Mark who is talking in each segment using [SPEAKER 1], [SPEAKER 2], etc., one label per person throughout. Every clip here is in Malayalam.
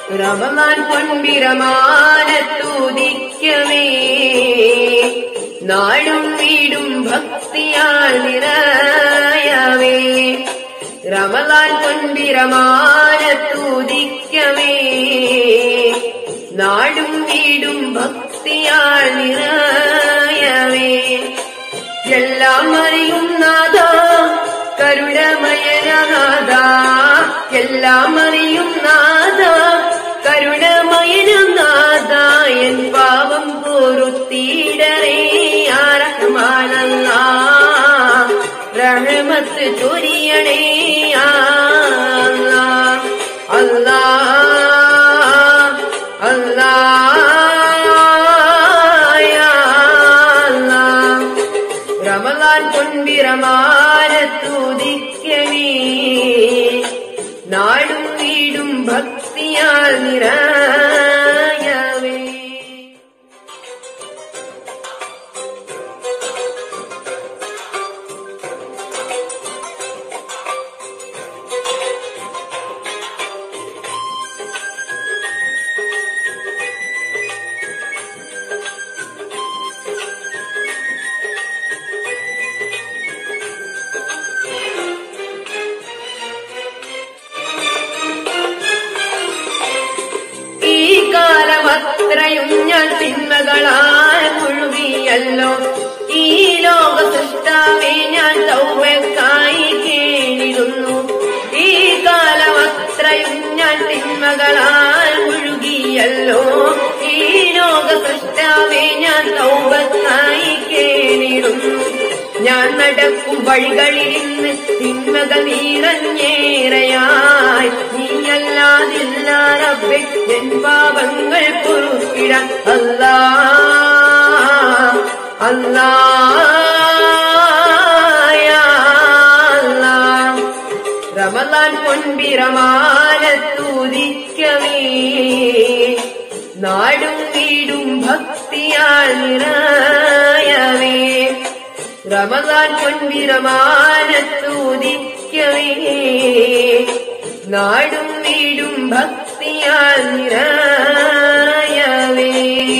[SPEAKER 1] റമലാൻ പൊൻപിരമാനത്തൂതിക്കവേ നാടും വീടും ഭക്തിയാൽ നിറയവേ റമലാൻ പൊൻപിരമാനത്തൂതിക്കവേ നാടും വീടും ഭക്തിയാൽ നിറയവേ എല്ലാം അറിയുന്നാഥ കരുണമയനാഥ എല്ലാം അറിയുന്നാഥ കരുണമയനാഥ എൻ പാവം പൊറുത്തീടറേ ആരഹമാനല്ല റഹമത്ത് ചൊരിയണേ അല്ലാ അല്ലാ അല്ലാ യാ അല്ലാ റമലാൻ പൊൻപിരമാനത്തൂതിക്കവേ നാടും വീടും ഭക്തിയാൽ നിറയവേ ഈ കാലമത്രയും ഞാൻ തിന്മകളാൽ മുഴുകിയല്ലോ ഈ ലോക സൃഷ്ടാവെ ഞാൻ സൗമ്യക്കായി കേണിരുന്നു ഈ കാലമത്രയും ഞാൻ തിന്മകളാൽ മുഴുകിയല്ലോ ഈ ലോക സൃഷ്ടാവെ ഞാൻ സൗബത്തായി കേണിരുന്നു ഞാൻ നടക്കും വഴികളിലിന്ന് തിന്മകൾ നിറഞ്ഞേറയായി നീയല്ലാതില്ല റബ്ബെ എൻ പാപങ്ങൾ പൊറുക്കിടാൻ അല്ലാ അല്ലാ യാ അല്ലാ. റമലാൻ പൊൻപിരമാനത്തൂതിക്കവേ നാടും വീടും ഭക്തിയാൽ നിറയവേ റമദാൻ പൊൻപിരമാനത്തൂതിക്കവേ നാടും വീടും ഭക്തിയാൽ നിറയവേ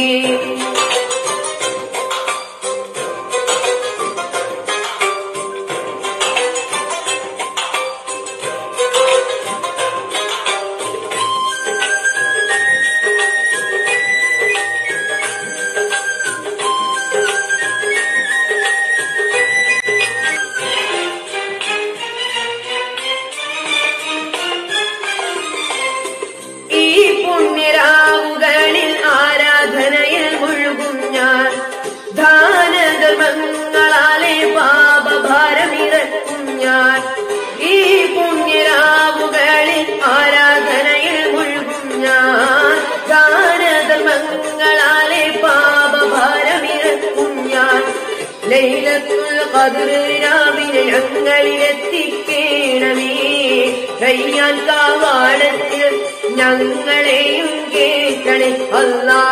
[SPEAKER 1] ഈ പുണ്യരാവുകളിൽ ആരാധനയിൽ മുഴുകും ഞാൻ ദാനധർമ്മങ്ങളാലെ പാപഭാരമിറക്കും ഞാൻ ഈ പുണ്യരാവുകളിൽ ആരാധനയിൽ മുഴുകും ഞാൻ ദാനധർമ്മങ്ങളാലെ പാപഭാരമിറക്കും ഞാൻ ലൈലത്തുൽ ഖദ്ർ രാവിലെ ഞങ്ങളിലെത്തിക്കേണമേ കയ്യാൻ കാവാടത്തിൽ ഞങ്ങളെയും കേൾക്കണേ അല്ലാ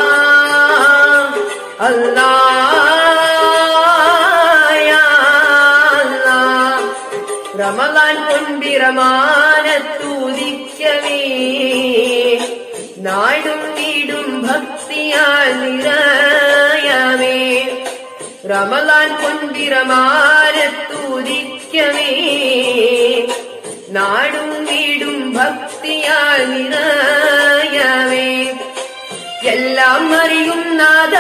[SPEAKER 1] അല്ലാ യാ അല്ലാ. റമലാൻ കൊണ്ടിറമാനത്തൂതിക്കവേ നാടും വീടും ഭക്തിയാൽ നിറയവേ റമലാൻ കൊണ്ടിറമാനത്തൂതിക്കവേ നാടും വീടും ഭക്തിയാൽ നിറയവേ എല്ലാം അറിയും നാഥ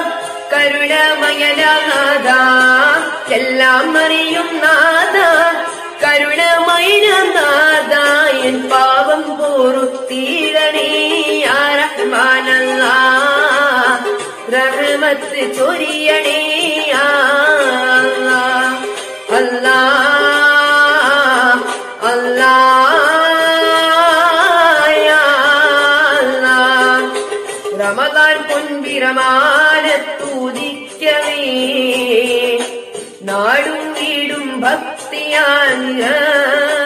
[SPEAKER 1] കരുണമയനാഥ എല്ലാം അറിയും നാഥ കരുണമയനാഥ എൻ പാവം പോറുത്തീരണേ ആരഹ്മാനല്ല റഹ്മത്ത് ചൊരിയണേ അല്ലാ അല്ലാ യാ അല്ലാ. റമദാൻ പൊൻപിരമാനത്തൂതിക്കവേ നാടും വീടും ഭക്തിയാൽ നിറ